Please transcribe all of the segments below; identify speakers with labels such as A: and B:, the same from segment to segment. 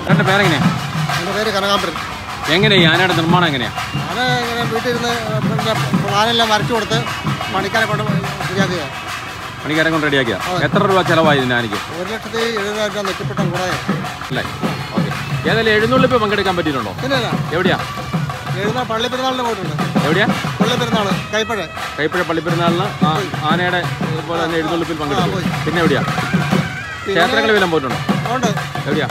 A: ചേട്ടൻ്റെ പേരെങ്ങനെയാ
B: എൻ്റെ പേര് കനകാമ്പരൻ
A: എങ്ങനെയാ ഈ ആനയുടെ നിർമ്മാണം എങ്ങനെയാ
B: ഞാൻ ഇങ്ങനെ വീട്ടിൽ ഇരുന്ന് പിന്നെ പ്ലാനെല്ലാം വരച്ചു കൊടുത്ത് പണിക്കാരെ കൊണ്ട് ശരിയാക്കുക
A: പണിക്കാരെ കൊണ്ട് റെഡിയാക്കിയ എത്ര രൂപ ചിലവായി ഇതിന് ആനയ്ക്ക്
B: ഒരു ലക്ഷത്തി എഴുപതിനായിരം രൂപ നെറ്റിപ്പെട്ട കൂടെ
A: അല്ലേ ഓക്കെ ഏതായാലും എഴുന്നള്ളിപ്പ് പങ്കെടുക്കാൻ പറ്റിയിട്ടുണ്ടോ
B: പിന്നെ
A: എവിടെയാ
B: എഴുതുന്ന പള്ളി പെരുന്നാളിന് പോയിട്ടുണ്ട്
A: എവിടെയാ
B: പള്ളി പെരുന്നാൾ കൈപ്പഴ
A: കൈപ്പഴ പള്ളിപ്പെരുന്നാളിന് ആ ആനയുടെ ഇതുപോലെ തന്നെ എഴുന്നള്ളിപ്പിൽ പങ്കെടുത്തു
B: പോയി.
A: പിന്നെ എവിടെയാ ക്ഷേത്രങ്ങളിൽ വല്ലതും പോയിട്ടുണ്ടോ
B: ഉണ്ട്
A: എവിടെയാ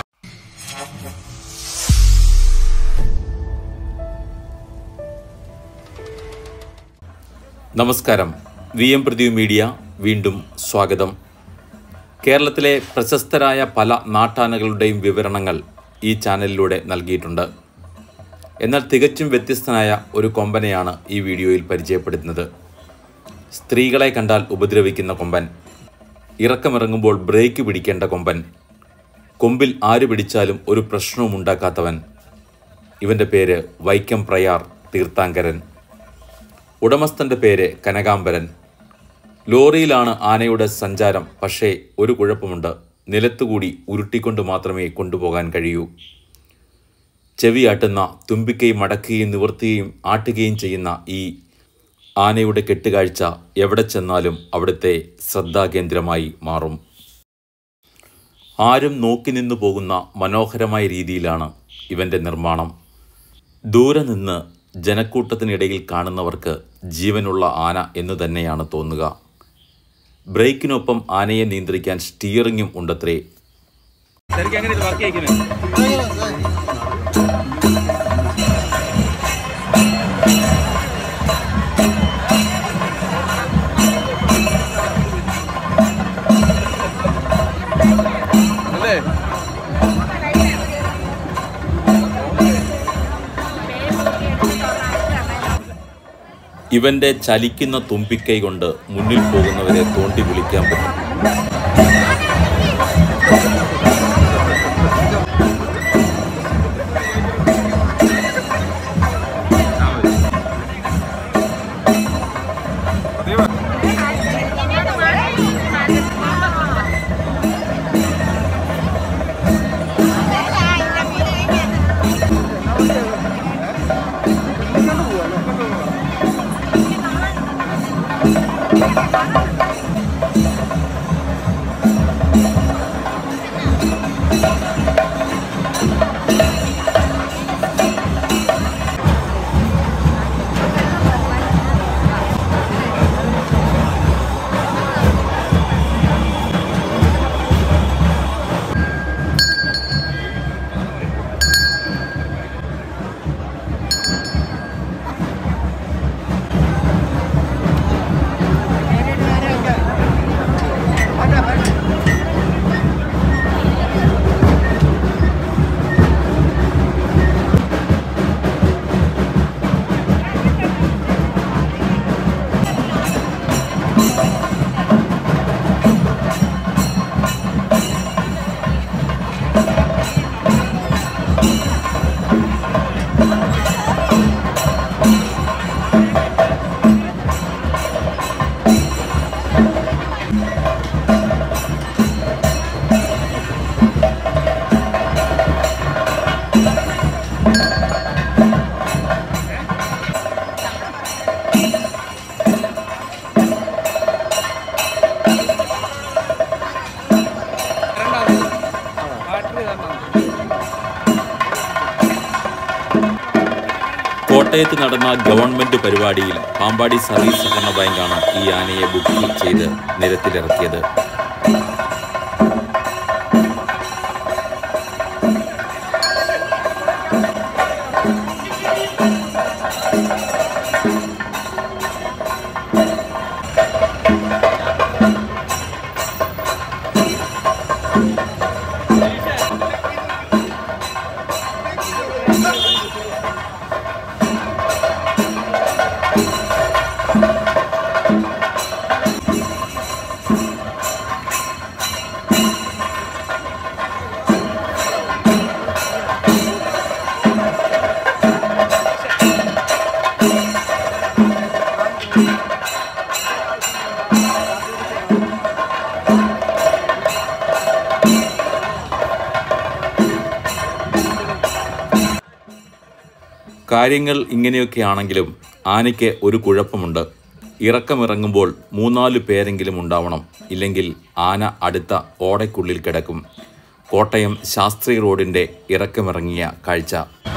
C: നമസ്കാരം വി എം പ്രദീപ് മീഡിയ വീണ്ടും സ്വാഗതം കേരളത്തിലെ പ്രശസ്തരായ പല നാട്ടാനകളുടെയും വിവരണങ്ങൾ ഈ ചാനലിലൂടെ നൽകിയിട്ടുണ്ട് എന്നാൽ തികച്ചും വ്യത്യസ്തനായ ഒരു കൊമ്പനെയാണ് ഈ വീഡിയോയിൽ പരിചയപ്പെടുത്തുന്നത് സ്ത്രീകളെ കണ്ടാൽ ഉപദ്രവിക്കുന്ന കൊമ്പൻ ഇറക്കമിറങ്ങുമ്പോൾ ബ്രേക്ക് പിടിക്കേണ്ട കൊമ്പൻ കൊമ്പിൽ ആര് പിടിച്ചാലും ഒരു പ്രശ്നവും ഉണ്ടാക്കാത്തവൻ ഇവൻ്റെ പേര് വൈക്കം പ്രയാർ തീർത്ഥാങ്കരൻ ഉടമസ്ഥന്റെ പേര് കനകാംബരൻ ലോറിയിലാണ് ആനയുടെ സഞ്ചാരം പക്ഷേ ഒരു കുഴപ്പമുണ്ട് നിലത്തുകൂടി ഉരുട്ടിക്കൊണ്ട് മാത്രമേ കൊണ്ടുപോകാൻ കഴിയൂ ചെവിയാട്ടുന്ന തുമ്പിക്കൈ മടക്കുകയും നിവർത്തുകയും ആട്ടുകയും ചെയ്യുന്ന ഈ ആനയുടെ കെട്ടുകാഴ്ച എവിടെ ചെന്നാലും അവിടുത്തെ ശ്രദ്ധാകേന്ദ്രമായി മാറും ആരും നോക്കി നിന്നു പോകുന്ന മനോഹരമായ രീതിയിലാണ് ഇവൻ്റെ നിർമ്മാണം ദൂരെ നിന്ന് ജനക്കൂട്ടത്തിനിടയിൽ കാണുന്നവർക്ക് ജീവനുള്ള ആന എന്നു തന്നെയാണ് തോന്നുക ബ്രേക്കിനൊപ്പം ആനയെ നിയന്ത്രിക്കാൻ സ്റ്റിയറിങ്ങും ഉണ്ടത്രേ
A: ശരിക്കും എങ്ങനെ ഇത് വർക്ക് ചെയ്യിക്കുന്നത് അല്ലേ
C: ഇവന്റെ ചലിക്കുന്ന തുമ്പിക്കൈ കൊണ്ട് മുന്നിൽ പോകുന്നവരെ തോണ്ടി വിളിക്കാൻ പറ്റും കോട്ടയത്ത് നടന്ന ഗവൺമെന്റ് പരിപാടിയിൽ പാമ്പാടി സർവീസ് സഹകരണ ബാങ്കാണ് ഈ ആനയെ ബുക്ക് ചെയ്ത് നിരത്തിലിറക്കിയത് കാര്യങ്ങൾ ഇങ്ങനെയൊക്കെയാണെങ്കിലും ആനയ്ക്ക് ഒരു കുഴപ്പമുണ്ട് ഇറക്കമിറങ്ങുമ്പോൾ മൂന്നാല് പേരെങ്കിലും ഉണ്ടാവണം ഇല്ലെങ്കിൽ ആന അടുത്ത ഓടയ്ക്കുള്ളിൽ കിടക്കും കോട്ടയം ശാസ്ത്രി റോഡിൻ്റെ ഇറക്കമിറങ്ങിയ കാഴ്ച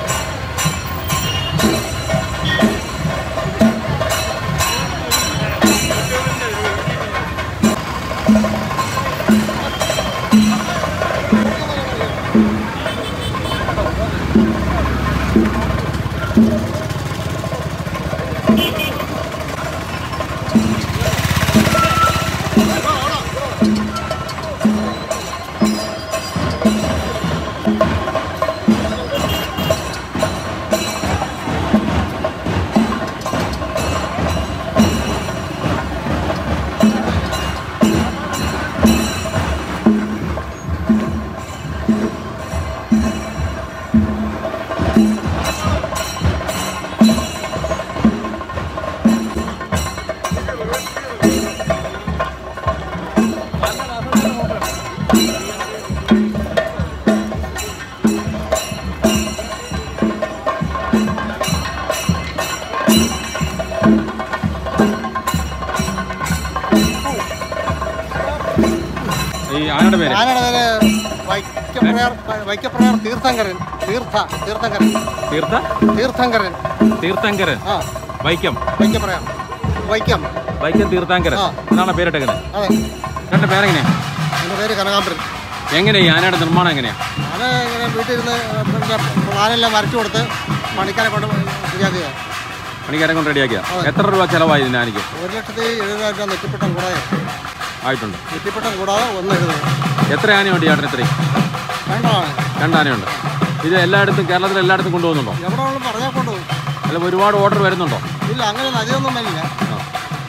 A: ഈ ആനയുടെ പേര്
B: ആനയുടെ പേര് വൈക്കപ്രയർ വൈക്കപ്രയർ തീർത്ഥങ്കരൻ തീർത്ഥ തീർത്ഥങ്കരൻ
A: തീർത്ഥ
B: തീർത്ഥങ്കരൻ
A: തീർത്ഥങ്കരൻ
B: ആ
A: വൈക്കം
B: വൈക്കപ്രയർ വൈക്കം
A: വൈക്കം തീർത്ഥങ്കരൻ
B: ആ.
A: എന്നാണ് പേരിട്ടേക്കുന്നത്
B: അതെ
A: രണ്ട് പേരെങ്ങനെയാ
B: എൻ്റെ പേര് കനകാംബരൻ
A: എങ്ങനെയാ ഈ ആനയുടെ നിർമ്മാണം എങ്ങനെയാ
B: ആന ഇങ്ങനെ വീട്ടിലിരുന്ന് പിന്നെ പ്ലാനെല്ലാം വരച്ചു കൊടുത്ത് പണിക്കാരെ കൊണ്ട് ശരിയാക്കുക
A: പണിക്കാരെ കൊണ്ട് റെഡിയാക്കിയ
B: അതെ.
A: എത്ര രൂപ ചിലവായി ഇതിന് ആനയ്ക്ക്
B: ഒരു ലക്ഷത്തി എഴുപതായിരം രൂപ നെറ്റിപ്പട്ടം കൂടാതെ
A: ആയിട്ടുണ്ട്
B: നെറ്റിപ്പട്ടം കൂടാതെ ഒന്ന് എഴുതുന്നത്
A: എത്ര ആനയുണ്ട് ചേട്ടൻ ഇത്രയും
B: വേണ്ടതാണ്
A: രണ്ട് ആനയുണ്ട് ഇത് എല്ലായിടത്തും കേരളത്തിൽ എല്ലായിടത്തും കൊണ്ടുപോകുന്നുണ്ടോ
B: എവിടെ വേണം പറഞ്ഞാൽ കൊണ്ടുപോകും
A: അല്ല ഒരുപാട് ഓർഡർ വരുന്നുണ്ടോ
B: ഇല്ല അങ്ങനെ അധികമൊന്നും വരില്ല
A: ആ.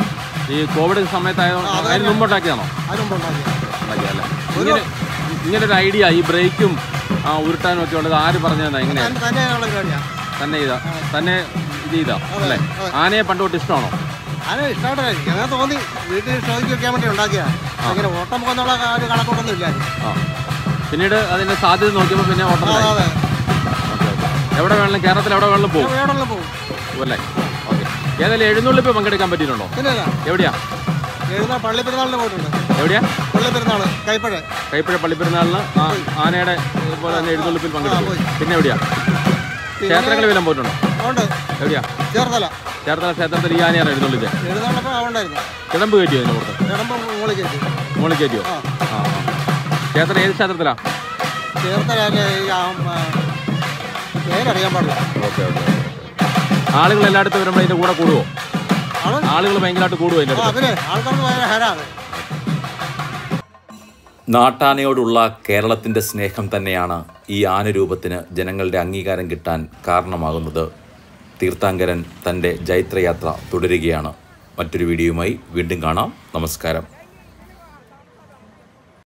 A: ഈ കോവിഡ് സമയത്തായതുകൊണ്ട്
B: ആ, അതെ,
A: അതിന്
B: അതെ.
A: മുമ്പ് ഉണ്ടാക്കിയാണോ
B: അതിനുമ്പ് ഉണ്ടാക്കിയ
A: ഉണ്ടാക്കിയല്ലേ
B: ഒരു-
A: ഇങ്ങനെ ഇങ്ങനെ ഒരു ഐഡിയ ഈ ബ്രേക്കും ആ ഉരുട്ടാനും ഒക്കെ ഉള്ളത് ആര് പറഞ്ഞു തന്നെ എങ്ങനെയാ
B: തന്നെ തന്നെയുള്ള പരിപാടിയാണ്
A: തന്നെ ചെയ്താ തന്നെ ഇത് ചെയ്താ
B: അതെ,
A: അല്ലേ
B: അതെ.
A: ആനയെ പണ്ട് തൊട്ട് ഇഷ്ടമാണോ
B: ആന ഇഷ്ടമായിട്ടായിരിക്കും അങ്ങനെ തോന്നി വീട്ടിൽ ഷോയ്ക്ക് വെക്കാൻ വേണ്ടി ഉണ്ടാക്കിയതാണ് അങ്ങനെ ഓട്ടം പോകുന്നുള്ള ആ ഒരു കണക്കൊട്ടൊന്നും ഇല്ല
A: ആ പിന്നീട് അതിന്റെ സാധ്യത നോക്കിയപ്പോൾ പിന്നെ
B: ആ,
A: ഓട്ടത്തിലായി
B: അതെ
A: എവിടെ വേണമെങ്കിലും കേരളത്തിൽ എവിടെ വേണമെങ്കിലും പോകും
B: എവിടെ പോകും
A: അല്ലേ ഓക്കെ ഏതായാലും എഴുന്നള്ളിപ്പ് പങ്കെടുക്കാൻ പറ്റിയിട്ടുണ്ടോ
B: പിന്നെ
A: എവിടെയാ
B: എഴുന്ന പള്ളി പെരുന്നാളിന് പോയിട്ടുണ്ട്
A: എവിടെയാ
B: പള്ളി പെരുന്നാൾ കൈപ്പഴ
A: കൈപ്പഴ പള്ളിപ്പെരുന്നാളിന് ആ ആനയുടെ പോലെ തന്നെ എഴുന്നള്ളിപ്പിൽ പങ്കെടുത്തു
B: പോയി.
A: പിന്നെ എവിടെയാ ക്ഷേത്രങ്ങളിൽ വല്ലതും പോയിട്ടുണ്ടോ
B: അതുകൊണ്ട്
A: എവിടെയാ
B: ചേർത്തല
A: ചേർത്തല ക്ഷേത്രത്തിൽ ഈ ആനയാണ് എഴുന്നള്ളിച്ചത്
B: എഴുതാണ്ടപ്പോൾ അതുകൊണ്ടായിരുന്നു
A: കിടമ്പ് കയറ്റിയോ അതിന് പുറത്ത്
B: കിടമ്പ് മുകളിൽ കയറ്റി
A: മുകളിൽ കയറ്റിയോ
B: ആ
A: ആ ക്ഷേത്രം ഏത് ക്ഷേത്രത്തിലാ
B: ചേർത്തല ഈ ആ, ആ, പേരറിയാൻ പാടില്ല
A: ഓക്കെ ഓക്കെ ആളുകൾ എല്ലായിടത്തും വരുമ്പോൾ ഇതിന്റെ കൂടെ കൂടുവോ
B: ആള്
A: ആളുകൾ ഭയങ്കരമായിട്ട് കൂടുവോ ഇതിന്റെ
B: ആ
A: അടുത്ത്
B: പിന്നെ ആൾക്കാർക്ക് ഭയങ്കര ഹരാണ്
C: നാട്ടാനയോടുള്ള കേരളത്തിൻ്റെ സ്നേഹം തന്നെയാണ് ഈ ആനരൂപത്തിന് ജനങ്ങളുടെ അംഗീകാരം കിട്ടാൻ കാരണമാകുന്നത് തീർത്ഥാങ്കരൻ തൻ്റെ ജൈത്രയാത്ര തുടരുകയാണ് മറ്റൊരു വീഡിയോയുമായി വീണ്ടും കാണാം നമസ്കാരം